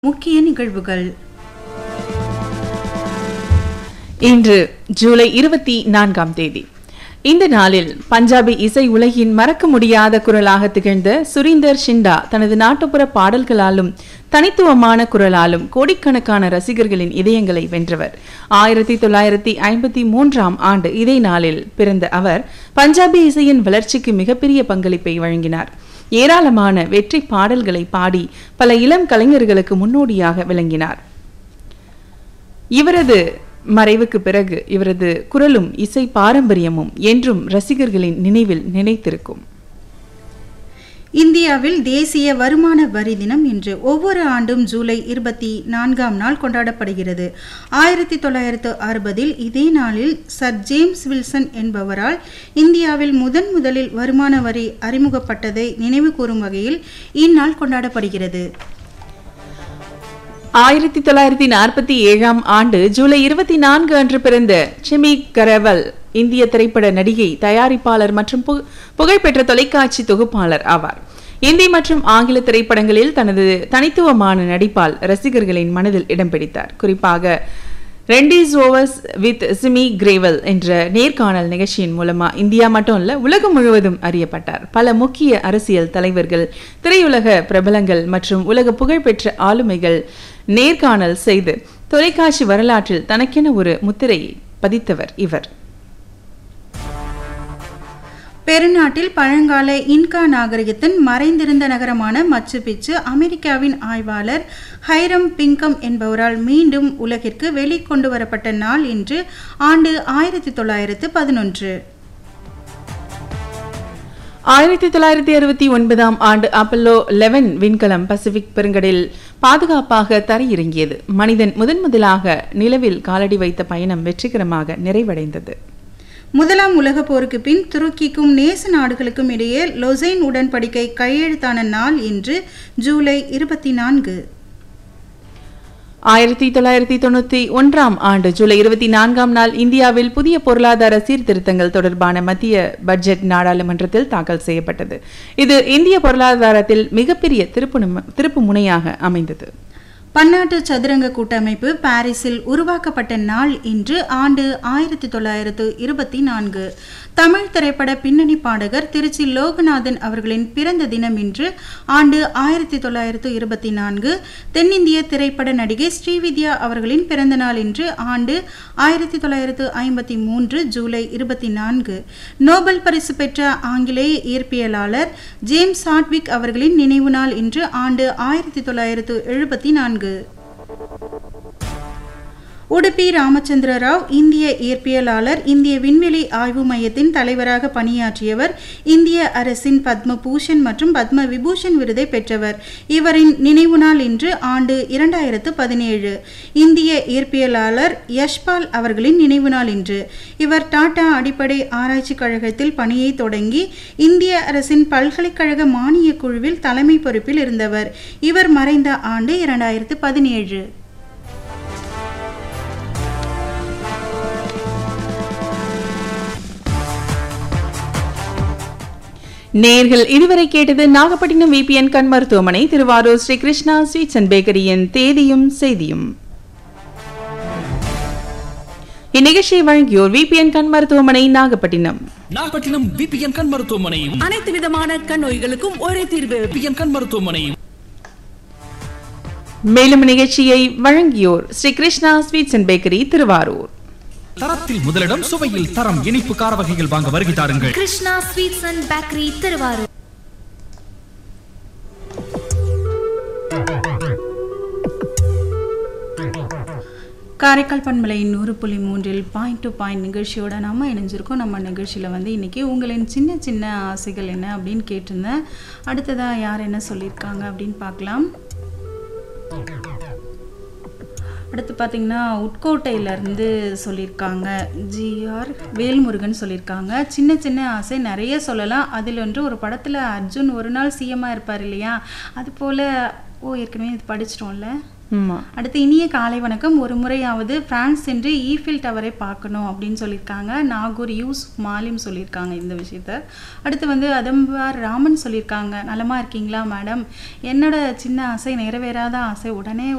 முக்கிய நிகழ்வுகள் இன்று ஜூலை இருபத்தி நான்காம் தேதி இந்த நாளில் பஞ்சாபி இசை உலகின் மறக்க முடியாத குரலாக திகழ்ந்த சுரீந்தர் ஷிண்டா தனது நாட்டுப்புற பாடல்களாலும் தனித்துவமான குரலாலும் கோடிக்கணக்கான ரசிகர்களின் இதயங்களை வென்றவர் ஆயிரத்தி தொள்ளாயிரத்தி ஐம்பத்தி மூன்றாம் ஆண்டு இதே நாளில் பிறந்த அவர் பஞ்சாபி இசையின் வளர்ச்சிக்கு மிகப்பெரிய பங்களிப்பை வழங்கினார் ஏராளமான வெற்றி பாடல்களை பாடி பல இளம் கலைஞர்களுக்கு முன்னோடியாக விளங்கினார் இவரது மறைவுக்கு பிறகு இவரது குரலும் இசை பாரம்பரியமும் என்றும் ரசிகர்களின் நினைவில் நினைத்திருக்கும் இந்தியாவில் தேசிய வருமான வரி தினம் இன்று ஒவ்வொரு ஆண்டும் ஜூலை இருபத்தி நான்காம் நாள் கொண்டாடப்படுகிறது ஆயிரத்தி தொள்ளாயிரத்து அறுபதில் இதே நாளில் சர் ஜேம்ஸ் வில்சன் என்பவரால் இந்தியாவில் முதன் முதலில் வருமான வரி அறிமுகப்பட்டதை நினைவு கூறும் வகையில் இந்நாள் கொண்டாடப்படுகிறது ஆயிரத்தி தொள்ளாயிரத்தி நாற்பத்தி ஏழாம் ஆண்டு ஜூலை இருபத்தி நான்கு அன்று பிறந்த சிமி கரவல் இந்திய திரைப்பட நடிகை தயாரிப்பாளர் மற்றும் பு- புகழ்பெற்ற தொலைக்காட்சி தொகுப்பாளர் ஆவார் இந்தி மற்றும் ஆங்கில திரைப்படங்களில் தனது தனித்துவமான நடிப்பால் ரசிகர்களின் மனதில் இடம் பிடித்தார் குறிப்பாக rendezvous with Simi Garewal என்ற நேர்காணல் நிகழ்ச்சியின் மூலமா இந்தியா மட்டும் இல்ல உலகம் முழுவதும் அறியப்பட்டார் பல முக்கிய அரசியல் தலைவர்கள் திரையுலக பிரபலங்கள் மற்றும் உலக புகழ்பெற்ற ஆளுமைகள் நேர்காணல் செய்து தொலைக்காட்சி வரலாற்றில் தனக்கென ஒரு முத்திரையை பதித்தவர் இவர் பெருநாட்டில் பழங்கால இன்கா நாகரிகத்தின் மறைந்திருந்த நகரமான மச்சு பிச்சு அமெரிக்காவின் ஆய்வாளர் ஹைரம் பிங்கம் என்பவரால் மீண்டும் உலகிற்கு வெளிக்கொண்டு வரப்பட்ட நாள் இன்று ஆண்டு ஆயிரத்தி தொள்ளாயிரத்து பதினொன்று ஆயிரத்தி தொள்ளாயிரத்தி அறுபத்தி ஒன்பதாம் ஆண்டு அப்பல்லோ 11 விண்கலம் பசிபிக் பெருங்கடலில் பாதுகாப்பாக தரையிறங்கியது மனிதன் முதன் முதலாக நிலவில் காலடி வைத்த பயணம் வெற்றிகரமாக நிறைவடைந்தது முதலாம் உலகப் போருக்கு பின் துருக்கிக்கும் நேச நாடுகளுக்கும் இடையே லொசைன் உடன்படிக்கை கையெழுத்தான நாள் இன்று ஜூலை இருபத்தி நான்கு ஆயிரத்தி தொள்ளாயிரத்தி தொண்ணூத்தி ஒன்றாம் ஆண்டு ஜூலை இருபத்தி நான்காம் நாள் இந்தியாவில் புதிய பொருளாதார சீர்திருத்தங்கள் தொடர்பான மத்திய பட்ஜெட் நாடாளுமன்றத்தில் தாக்கல் செய்யப்பட்டது இது இந்திய பொருளாதாரத்தில் மிகப்பெரிய திருப்பு திருப்பு முனையாக அமைந்தது பன்னாட்டு சதுரங்க கூட்டமைப்பு பாரிஸில் உருவாக்கப்பட்ட நாள் இன்று ஆண்டு ஆயிரத்தி தொள்ளாயிரத்து இருபத்தி நான்கு தமிழ் திரைப்பட பின்னணி பாடகர் திருச்சி லோகநாதன் அவர்களின் பிறந்த தினம் இன்று ஆண்டு ஆயிரத்தி தொள்ளாயிரத்து இருபத்தி நான்கு தென்னிந்திய திரைப்பட நடிகை ஸ்ரீவித்யா அவர்களின் பிறந்த நாள் இன்று ஆண்டு ஆயிரத்தி தொள்ளாயிரத்து ஐம்பத்தி மூன்று ஜூலை இருபத்தி நான்கு நோபல் பரிசு பெற்ற ஆங்கிலேய இயற்பியலாளர் ஜேம்ஸ் ஹாட்விக் அவர்களின் நினைவு நாள் இன்று ஆண்டு ஆயிரத்தி தொள்ளாயிரத்து எழுபத்தி நான்கு உடுப்பி ராமச்சந்திர ராவ் இந்திய இயற்பியலாளர் இந்திய விண்வெளி ஆய்வு மையத்தின் தலைவராக பணியாற்றியவர் இந்திய அரசின் பத்ம பூஷன் மற்றும் பத்ம விபூஷன் விருதை பெற்றவர் இவரின் நினைவு நாள் இன்று ஆண்டு இரண்டாயிரத்து பதினேழு இந்திய இயற்பியலாளர் யஷ்பால் அவர்களின் நினைவு நாள் இன்று இவர் டாடா அடிப்படை ஆராய்ச்சி கழகத்தில் பணியை தொடங்கி இந்திய அரசின் பல்கலைக்கழக மானியக் குழுவில் தலைமை பொறுப்பில் இருந்தவர் இவர் மறைந்த ஆண்டு இரண்டாயிரத்து பதினேழு நேர்கள் இதுவரை கேட்டது நாகப்பட்டினம் விபிஎன் கண் மருத்துவமனை திருவாரூர் ஸ்ரீ கிருஷ்ணா ஸ்வீட்ஸ் அண்ட் பேக்கரியின் தேதியும் செய்தியும் இந்நிகழ்ச்சியை வழங்கியோர் விபிஎன் கண் மருத்துவமனை நாகப்பட்டினம் நாகப்பட்டினம் விபிஎன் கண் மருத்துவமனை அனைத்து விதமான கண் நோய்களுக்கும் ஒரே தீர்வு விபிஎன் கண் மருத்துவமனை மேலும் நிகழ்ச்சியை வழங்கியோர் Sri Krishna sweets and bakery Thiruvarur தரத்தில் முதலிடம் சுவையில் தரம் இனிப்பு கார வகைகள் வாங்க வருகை தாருங்கள் Krishna sweets and bakery Thiruvarur Karaikal பண்பலையின் நூறு புள்ளி மூன்றில் பாயிண்ட் டு பாயிண்ட் நிகழ்ச்சியோட நம்ம இணைஞ்சிருக்கோம் நம்ம நிகழ்ச்சியில் வந்து இன்றைக்கி உங்களின் சின்ன சின்ன ஆசைகள் என்ன அப்படின்னு கேட்டிருந்தேன் அடுத்ததாக யார் என்ன சொல்லியிருக்காங்க அப்படின்னு பார்க்கலாம் அடுத்து பார்த்தீங்கன்னா உட்கோட்டையிலேருந்து சொல்லியிருக்காங்க ஜிஆர் வேல்முருகன் சொல்லியிருக்காங்க சின்ன சின்ன ஆசை நிறைய சொல்லலாம் அதில் ஒன்று ஒரு படத்தில் அர்ஜுன் ஒரு நாள் சிஎம்மாக இருப்பார் இல்லையா அது போல் ஓ ஏற்கனவே இது படிச்சிட்டோம்ல ஆமா அடுத்து இனிய காலை வணக்கம் ஒரு முறையாவது பிரான்ஸ் சென்று ஈஃபில் டவரை பார்க்கணும் அப்படின்னு சொல்லியிருக்காங்க நாகூர் யூஸ் மாலிம் சொல்லியிருக்காங்க இந்த விஷயத்த அடுத்து வந்து அதம்பார் ராமன் சொல்லியிருக்காங்க நலமா இருக்கீங்களா மேடம் என்னோட சின்ன ஆசை நிறைவேறாத ஆசை உடனே